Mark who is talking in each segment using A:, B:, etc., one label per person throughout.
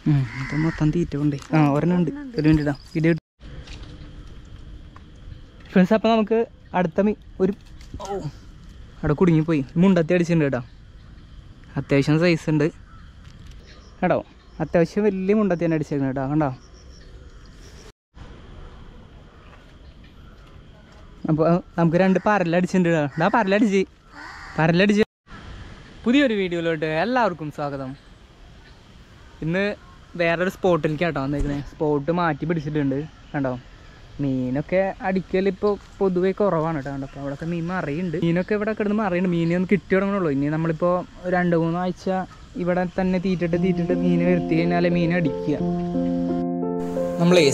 A: ഇത് മൊത്തം തീറ്റ കൊണ്ടേ ആ ഒരെണ്ണം ഉണ്ട് ഒരു മിനിറ്റ് ഇടാം വീഡിയോ ഫ്രണ്ട്സ് അപ്പം നമുക്ക് അടുത്ത മീ ഒരു ഓ അവിടെ കുടുങ്ങിപ്പോയി മുണ്ടത്തി അടിച്ചിട്ടുണ്ട് കേട്ടോ അത്യാവശ്യം സൈസ് ഉണ്ട് കേട്ടോ അത്യാവശ്യം വലിയ മുണ്ടത്തി തന്നെ അടിച്ചേക്കണം കേട്ടോ കണ്ടോ അപ്പോൾ നമുക്ക് രണ്ട് പരലടിച്ചിട്ടുണ്ട് കേട്ടോ ഡാ പരലടിച്ച് പരലടിച്ച് പുതിയൊരു വീഡിയോയിലോട്ട് എല്ലാവർക്കും സ്വാഗതം ഇന്ന് വേറൊരു സ്പോട്ടിലേക്കാട്ടോ വന്നേക്കണേ സ്പോട്ട് മാറ്റി പിടിച്ചിട്ടുണ്ട് കണ്ടോ മീനൊക്കെ അടിക്കൽ ഇപ്പോൾ പൊതുവേ കുറവാണ് കേട്ടോ കണ്ടോ അപ്പോൾ അവിടെയൊക്കെ മീൻ മറിയുണ്ട് മീനൊക്കെ ഇവിടെ കിടന്ന് മറിയുണ്ട് മീനൊന്നും കിട്ടി തുടങ്ങണുള്ളൂ ഇനി നമ്മളിപ്പോൾ രണ്ട് മൂന്നാഴ്ച ഇവിടെ തന്നെ തീറ്റിട്ട് തീറ്റിട്ട് മീൻ വരുത്തി കഴിഞ്ഞാൽ മീൻ അടിക്കുക നമ്മളേ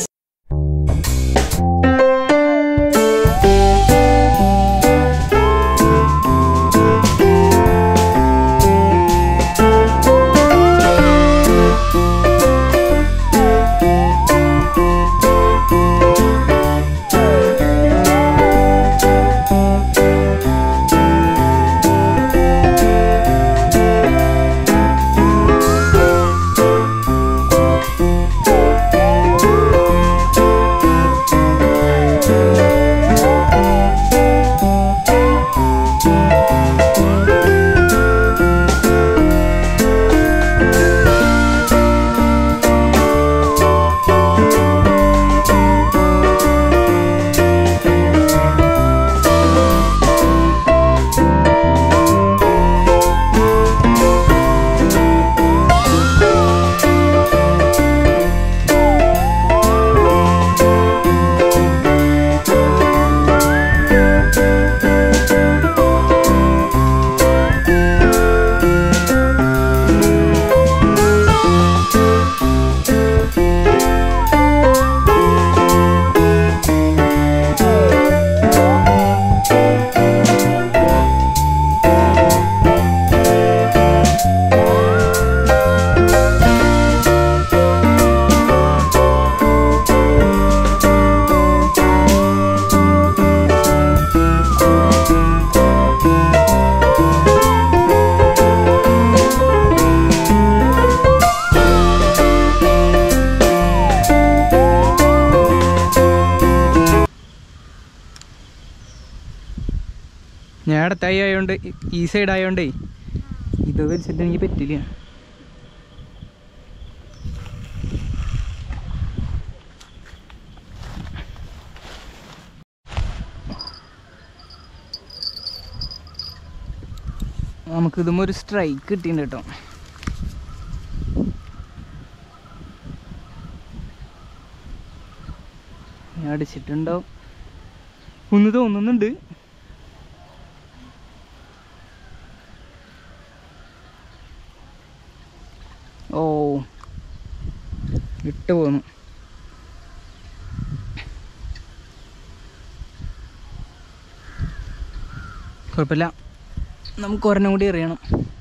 A: ഞാൻ അടുത്തായി ആയതുകൊണ്ട് ഈ സൈഡ് ആയതുകൊണ്ടേ ഇത് വലിച്ചിട്ട് എനിക്ക് പറ്റില്ല നമുക്കിതും ഒരു സ്ട്രൈക്ക് കിട്ടിയിട്ടുണ്ട് കേട്ടോ ഞാൻ അടിച്ചിട്ടുണ്ടാവും ഒന്ന് തോന്നുന്നുണ്ട് ഓ വിട്ടു പോന്നു കുഴപ്പമില്ല നമുക്ക് ഒരെണ്ണം കൂടി എറിയണം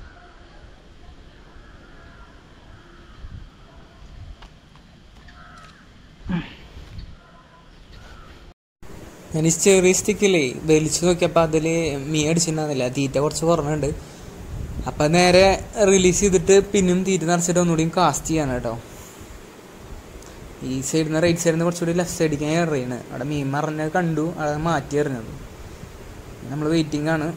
B: ഞാൻ ഈ ചെറിയ സ്റ്റിക്കില്ലേ വലിച്ചു നോക്കിയപ്പോൾ അതിൽ മീൻ അടിച്ചിട്ടുണ്ടായിരുന്നില്ല തീറ്റ കുറച്ച് കുറഞ്ഞുണ്ട് അപ്പം നേരെ റിലീസ് ചെയ്തിട്ട് പിന്നും തീറ്റ നിറച്ചിട്ട് ഒന്നുകൂടിയും കാസ്റ്റ് ചെയ്യാണ് കേട്ടോ ഈ സൈഡിൽ നിന്ന് റൈറ്റ് സൈഡിൽ നിന്ന് കുറച്ചുകൂടി ലെഫ്റ്റ് സൈഡിലേക്ക് ഞാൻ എറിയണ് അവിടെ മീൻ മറിഞ്ഞത് കണ്ടു അത് മാറ്റി എറിഞ്ഞത് നമ്മൾ വെയിറ്റിംഗ് ആണ്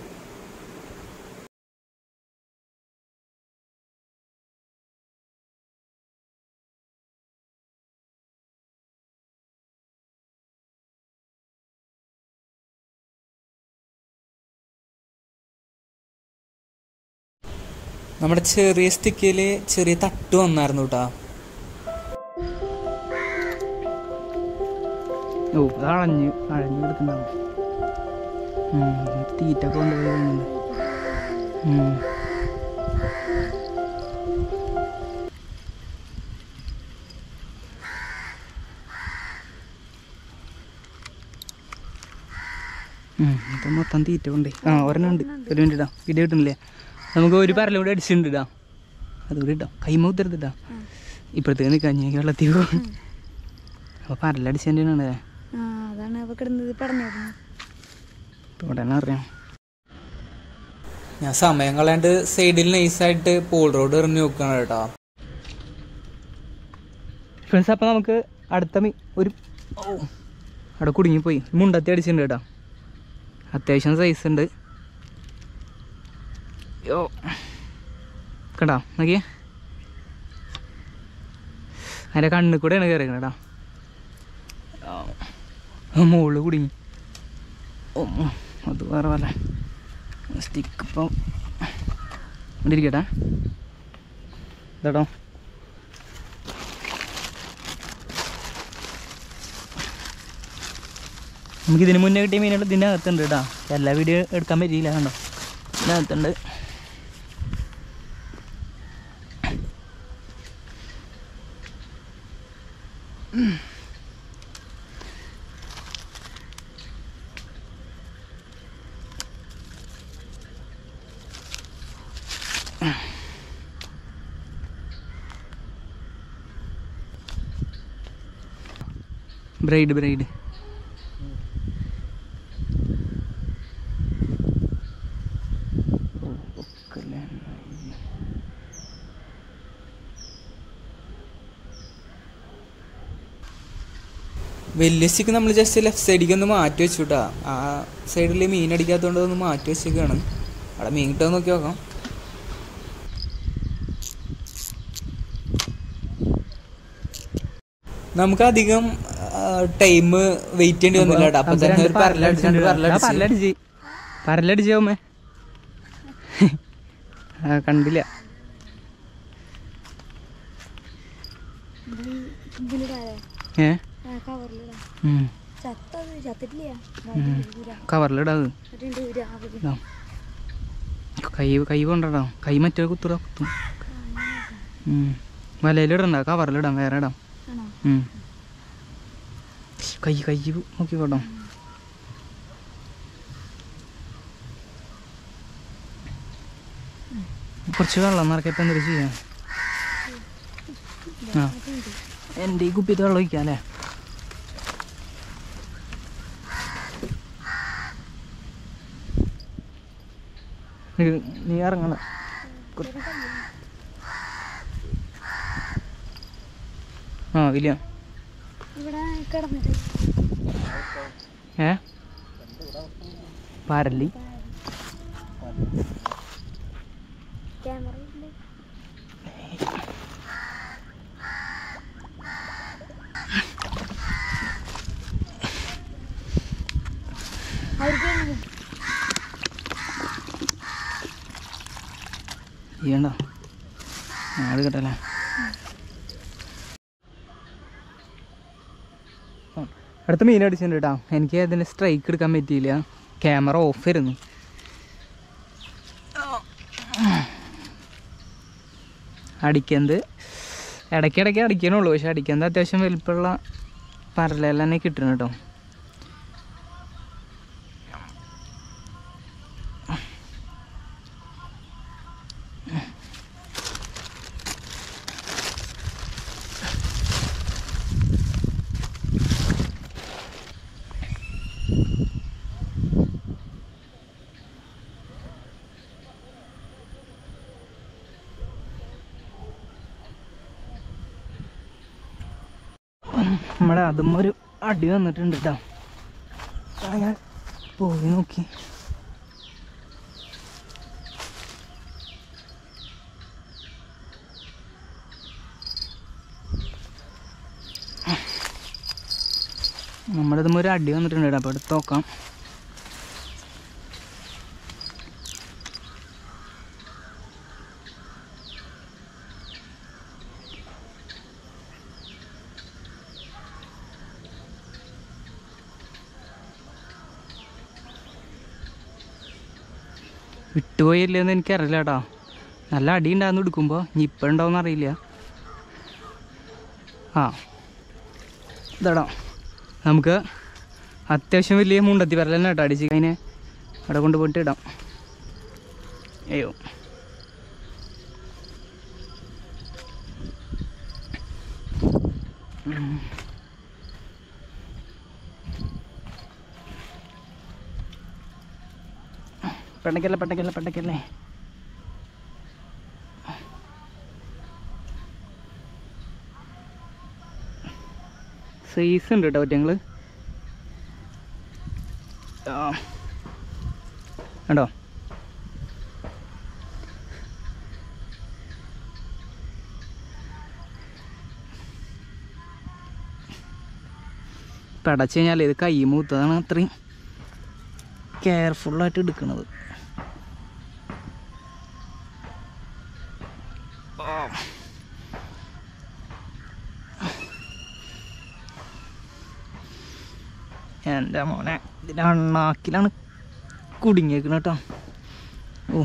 B: നമ്മുടെ ചെറിയ സ്റ്റിക്കിൽ ചെറിയ തട്ട് വന്നായിരുന്നു കേട്ടോ
A: ഓ അത് അളഞ്ഞ് അഴഞ്ഞു കൊടുക്കുന്നുണ്ടാവും ഉം, തീറ്റ കൊണ്ടുപോയി തോന്നുന്നു. ഉം. ഉം, ഇത് മൊത്തം തീറ്റ കൊണ്ടേ ആ ഒരെണ്ണം ഉണ്ട് ഒരു മിനിറ്റ് ഇടാം വീഡിയോ കിട്ടുന്നില്ലേ നമുക്ക് ഒരു പരലും കൂടെ അടിച്ചിട്ടുണ്ട് ഇടാം അതുകൂടി ഇടാം കൈമ ഉത്തരത്തിട്ടാ ഇപ്പോഴത്തേക്ക് നിൽക്കാൻ ഞാൻ വെള്ളത്തിൽ പോകും അപ്പോൾ പരലടിച്ചതിൻ്റെ ആണ്
C: ആ അതാണ് അവ കിടന്നത് പറഞ്ഞിരുന്നു
A: ഇപ്പോൾ ഉടനെ അറിയാം
B: ഞാൻ സമയം കളയാണ്ട് സൈഡിൽ നൈസായിട്ട് പോൾ റോഡ് എറിഞ്ഞു നോക്കുകയാണ് കേട്ടോ
A: ഫ്രണ്ട്സ് അപ്പോൾ നമുക്ക് അടുത്ത മീ ഒരു ഓ അവിടെ കുടുങ്ങിപ്പോയി മുണ്ടത്തി അടിച്ചിട്ടുണ്ട് കേട്ടോ അത്യാവശ്യം സൈസ് ഉണ്ട് യോ കണ്ടോ നോക്കിയേ അതിൻ്റെ കണ്ണിൽ കൂടെയാണ് കയറിയത് കേട്ടോ മുകളിൽ കുടുങ്ങി ഓ അത് വേറെ പോലെ സ്റ്റിക്ക് ഇപ്പം ഇവിടെ ഇരിക്കട്ടെ ഇതാട്ടോ നമുക്ക് ഇതിന് മുന്നേ കിട്ടിയ മീനുകൾ ഇതിൻ്റെ അകത്തുണ്ട് കേട്ടോ എല്ലാ വീഡിയോ എടുക്കാൻ പറ്റിയില്ല കണ്ടോ ഇതിൻ്റെ അകത്തുണ്ട് ബ്രൈഡ് ബ്രൈഡ്
B: വലിയ സ്റ്റിക്ക് നമ്മൾ ജസ്റ്റ് ലെഫ്റ്റ് സൈഡിലേക്ക് ഒന്ന് മാറ്റി വെച്ചു കേട്ടോ ആ സൈഡിൽ മീൻ അടിക്കാത്തതുകൊണ്ട് ഒന്ന് മാറ്റി വെച്ചേക്കാണ് അവിടെ മീൻ കിട്ടുമോ നോക്കി നോക്കാം നമുക്ക് അധികം ടൈം വെയിറ്റ് ചെയ്യേണ്ടി വന്നില്ല കേട്ടോ അപ്പൊ തന്നെ ഒരു പരലടിച്ച് രണ്ട് പരലടിച്ച്
A: പരലടിച്ച് പരലടിച്ചോമ്മേ കണ്ടില്ല
C: ഇതിലിടാതെ
A: ഏ
C: കവറിലിടാം
A: ഉം.
C: ചത്തത് ചത്തിട്ടില്ല
A: കവറിലിടാത്
C: എന്നിട്ടുണ്ട് രാവിലെ
A: ഇതാ. കൈ കൈ കൊണ്ടോ കൈ മറ്റേ കുത്തുറ കുത്തും ഉം. വലയിലിടണ്ട കവറിലിടാം വേറെ ഇടാം
C: ആണോ
A: ഉം. കൈ കൈ നോക്കിക്കോട്ടോ കുറച്ച് വെള്ളം നിറക്കപ്പം എന്തൊരു ചെയ്യാം ആ എൻ്റെ ഈ കുപ്പിത്ത് വെള്ളം ഒഴിക്കാം അല്ലേ നീ- നീ ഇറങ്ങണ ആ ഇല്ല
C: ഇവിടെ കിടന്നിട്ട്
A: ഏ പാരല്ലി
C: ക്യാമറ ഇല്ലേ അവർക്ക്
A: ചെയ്യണ്ട അത് കേട്ടല്ലേ അടുത്ത മീൻ അടിച്ചിട്ടുണ്ട് കേട്ടോ എനിക്ക് അതിന് സ്ട്രൈക്ക് എടുക്കാൻ പറ്റിയില്ല ക്യാമറ ഓഫ് ആയിരുന്നു അടിക്കുന്നത് ഇടയ്ക്കിടയ്ക്ക് അടിക്കണുള്ളൂ പക്ഷെ അടിക്കുന്നത് അത്യാവശ്യം വലിപ്പമുള്ള പരലെല്ലാം തന്നെ കിട്ടണം കേട്ടോ നമ്മുടെ അതും ഒരു അടി വന്നിട്ടുണ്ട് കേട്ടോ ആ, ഞാൻ പോയി നോക്കി നമ്മുടെ ഇതും ഒരു അടി വന്നിട്ടുണ്ട് കേട്ടോ അപ്പോൾ എടുത്ത് നോക്കാം വിട്ടുപോയില്ലെന്ന് എനിക്കറിയില്ല കേട്ടോ നല്ല അടി ഉണ്ടാകുന്ന എടുക്കുമ്പോൾ ഇനി ഇപ്പം ഉണ്ടാവുമെന്ന് അറിയില്ല ആ ഇതാടാ നമുക്ക് അത്യാവശ്യം വലിയ മുണ്ടത്തി പരൽ തന്നെ കേട്ടോ അടിച്ച് അതിനെ അവിടെ കൊണ്ടുപോയിട്ട് ഇടാം അയ്യോ ഉം. പെട്ടക്കല്ലേ പെട്ടക്കല്ലേ പെട്ടക്കല്ലേ സൈസ് ഉണ്ട് കേട്ടോ ഒറ്റങ്ങൾ കണ്ടോ പടച്ച് കഴിഞ്ഞാൽ ഇത് കൈ മൂത്തതാണ് അത്രയും കെയർഫുള്ളായിട്ട് എടുക്കുന്നത് എൻ്റെ മോനെ ഇതിൻ്റെ അണ്ണാക്കിലാണ് കുടുങ്ങിയേക്കണ കേട്ടോ ഓ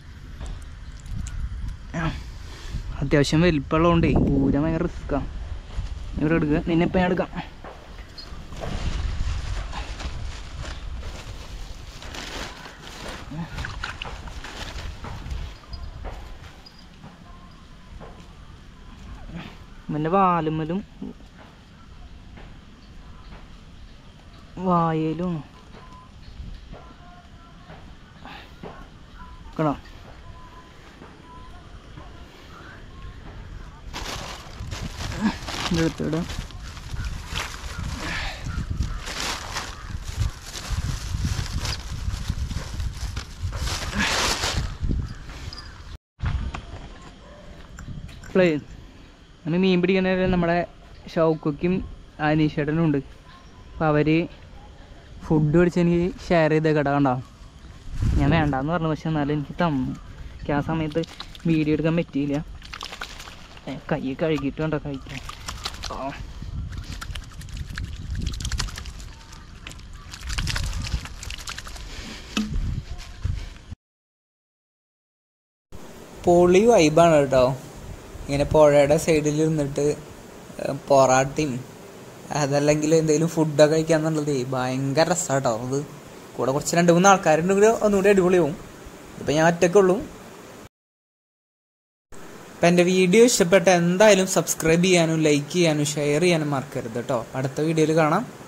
A: ആ. അത്യാവശ്യം വലിപ്പമുള്ളതുകൊണ്ടേ പൂരം ഭയങ്കര റിസ്ക്കാണ് ഇവിടെ എടുക്കുക നിന്നെ ഇപ്പം ഞാൻ എടുക്കാം പിന്നെ വാലുമ്മലും വായയിലും കണോ എടുത്തിടാം പ്ലേ നമ്മൾ മീൻ പിടിക്കുന്ന നമ്മുടെ ഷൗക്കും അനീഷേട്ടനും ഉണ്ട് അപ്പോൾ അവർ ഫുഡ് മേടിച്ച് എനിക്ക് ഷെയർ ചെയ്ത കട കണ്ടാവും ഞാൻ വേണ്ടാന്ന് പറഞ്ഞു പക്ഷെ എന്നാലും എനിക്ക് തന്നു എനിക്ക് ആ സമയത്ത് വീഡിയോ എടുക്കാൻ പറ്റിയില്ല ഏ, കൈ കഴുകിയിട്ട് വേണ്ട കഴിക്കാൻ ആ.
B: പൊളി വൈബാണ് കേട്ടോ ഇങ്ങനെ പുഴയുടെ സൈഡിൽ ഇരുന്നിട്ട് ഏഹ് പൊറാട്ടയും അതല്ലെങ്കിൽ എന്തെങ്കിലും ഫുഡൊക്കെ കഴിക്കാന്നുള്ളത് ഭയങ്കര രസമാട്ടോ അത് കൂടെ കുറച്ച് രണ്ട് മൂന്ന് ആൾക്കാരുണ്ടെങ്കിൽ ഒന്നുകൂടി അടിപൊളിയാവും ഇപ്പം ഞാൻ ഒറ്റക്കുള്ളൂ അപ്പം എൻ്റെ വീഡിയോ ഇഷ്ടപ്പെട്ട എന്തായാലും സബ്സ്ക്രൈബ് ചെയ്യാനും ലൈക്ക് ചെയ്യാനും ഷെയർ ചെയ്യാനും മറക്കരുത് കേട്ടോ അടുത്ത വീഡിയോയിൽ കാണാം